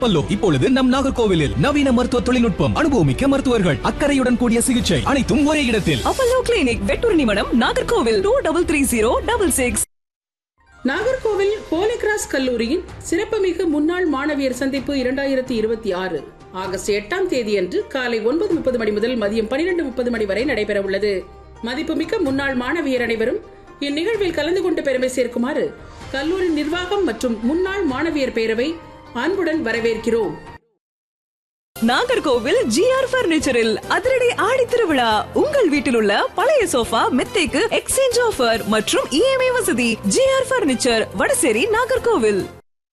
பல்லோ இப்பொழுது நம் நாகர்கோவிலில் நவீன மருத்துவ தொழில்நுட்பம் அனுபவமிக்க மருத்துவர்கள் அக்கறையுடன் கூடிய சிகிச்சை அனைத்தும் ஒரே இடத்தில் Apollo clinic Vetturnimadam Nagercoil two double three zero double six Nagercoil holy cross கல்லூரியின் சிறப்புமிகு முன்னாள் மாணவியர் சந்திப்பு இரண்டாயிரத்தி இருபத்தி ஆறு ஆகஸ்ட் எட்டாம் தேதியன்று காலை ஒன்பது முப்பது மணி முதல் மதியம் பனிரெண்டு முப்பது மணி வரை நடைபெற உள்ளது மதிப்புமிக்க முன்னாள் மாணவியர் அனைவரும் இந்நிகழ்வில் கலந்து கொண்டு பெருமை சேர்க்குமாறு கல்லூரி நிர்வாகம் மற்றும் முன்னாள் மாணவியர் பேரவை அன்புடன் வரவேற்கிறோம் நாகர்கோவில் ஜிஆர் பர்னிச்சரில் அதிரடி ஆடி திருவிழா உங்கள் வீட்டில் உள்ள பழைய சோஃபா மெத்தைக்கு எக்ஸ்சேஞ்ச் ஆஃபர் மற்றும் இஎம்ஐ வசதி ஜிஆர் பர்னிச்சர் வடசேரி நாகர்கோவில்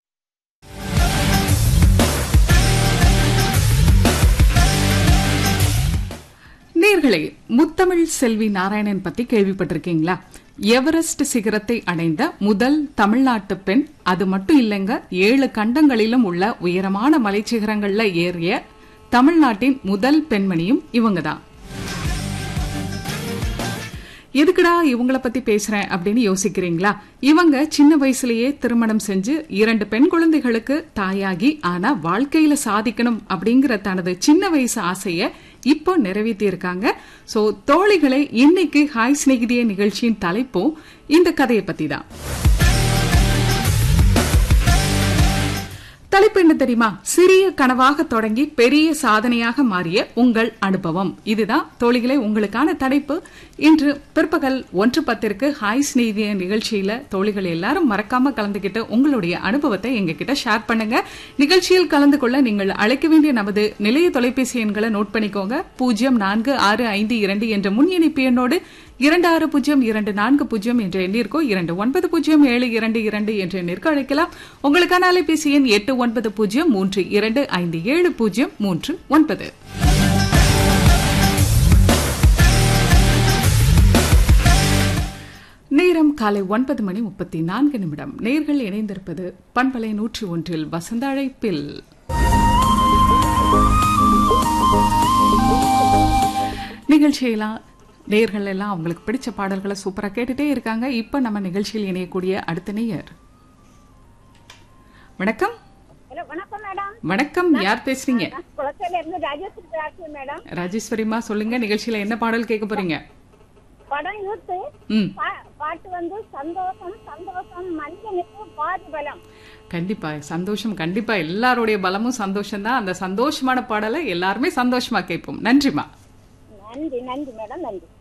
நேர்களே முத்தமிழ் செல்வி நாராயணன் பத்தி கேள்விப்பட்டிருக்கீங்களா எவரெஸ்ட் சிகரத்தை அடைந்த முதல் தமிழ்நாட்டு பெண் அது மட்டும் இல்லைங்க ஏழு கண்டங்களிலும் உள்ள உயரமான மலைச்சிகரங்கள்ல ஏறிய தமிழ்நாட்டின் முதல் பெண்மணியும் இவங்க தான் எதுக்குடா இவங்கள பத்தி பேசுறேன் அப்படின்னு யோசிக்கிறீங்களா இவங்க சின்ன வயசுலயே திருமணம் செஞ்சு இரண்டு பெண் குழந்தைகளுக்கு தாயாகி ஆனா வாழ்க்கையில சாதிக்கணும் அப்படிங்கிற தனது சின்ன வயசு ஆசைய இப்போ நிறைவேற்றி இருக்காங்க சோ தோழிகளை இன்னைக்கு ஹாய் சிநேகிதிய நிகழ்ச்சியின் தலைப்பும் இந்த கதையை பத்தி தான் தலைப்பு என்ன தெரியுமா சிறிய கனவாக தொடங்கி பெரிய சாதனையாக மாறிய உங்கள் அனுபவம் இதுதான் தோழிகளே உங்களுக்கான தலைப்பு இன்று பிற்பகல் ஒன்று பத்திற்கு ஹாய் ஸ்நேகிய நிகழ்ச்சியில தோழிகள் எல்லாரும் மறக்காம கலந்துகிட்டு உங்களுடைய அனுபவத்தை எங்ககிட்ட ஷேர் பண்ணுங்க நிகழ்ச்சியில் கலந்து கொள்ள நீங்கள் அழைக்க வேண்டிய நமது நிலைய தொலைபேசி எண்களை நோட் பண்ணிக்கோங்க பூஜ்ஜியம் நான்கு ஆறு ஐந்து இரண்டு என்ற முன் இணைப்பு எண்ணோடு இரண்டு ஆறு பூஜ்ஜியம் இரண்டு நான்கு பூஜ்ஜியம் என்ற எண்ணிற்கோ இரண்டு ஒன்பது பூஜ்ஜியம் ஏழு இரண்டு இரண்டு என்ற எண்ணிற்கு அழைக்கலாம் உங்களுக்கான அலைபேசி எண் எட்டு ஒன்பது பூஜ்ஜியம் மூன்று இரண்டு ஐந்து ஏழு பூஜ்ஜியம் மூன்று ஒன்பது நேரம் காலை ஒன்பது மணி முப்பத்தி நான்கு நிமிடம் நேர்கள் இணைந்திருப்பது பண்பலை நூற்றி ஒன்றில் வசந்த அழைப்பில் நிகழ்ச்சியெல்லாம் நேர்கள் எல்லாம் அவங்களுக்கு பிடிச்ச பாடல்களை சூப்பரா கேட்டுட்டே இருக்காங்க இப்ப நம்ம நிகழ்ச்சியில் இணையக்கூடிய அடுத்த நேயர் வணக்கம் ஹலோ வணக்கம் மேடம் வணக்கம் யார் பேசுறீங்க நான் குளச்சல்ல இருந்து ராஜேஸ்வரி பேசுறேன் மேடம் ராஜேஸ்வரிமா சொல்லுங்க நிகழ்ச்சியில என்ன பாடல் கேட்க போறீங்க படம் யூத்து ம் பா- பாட்டு வந்து சந்தோஷம் சந்தோஷம் மனிதனுக்கு பாதி பலம் கண்டிப்பா சந்தோஷம் கண்டிப்பா எல்லாருடைய பலமும் சந்தோஷம் தான் அந்த சந்தோஷமான பாடலை எல்லாருமே சந்தோஷமா கேட்போம் நன்றிமா நன்றி நன்றி மேடம் நன்றி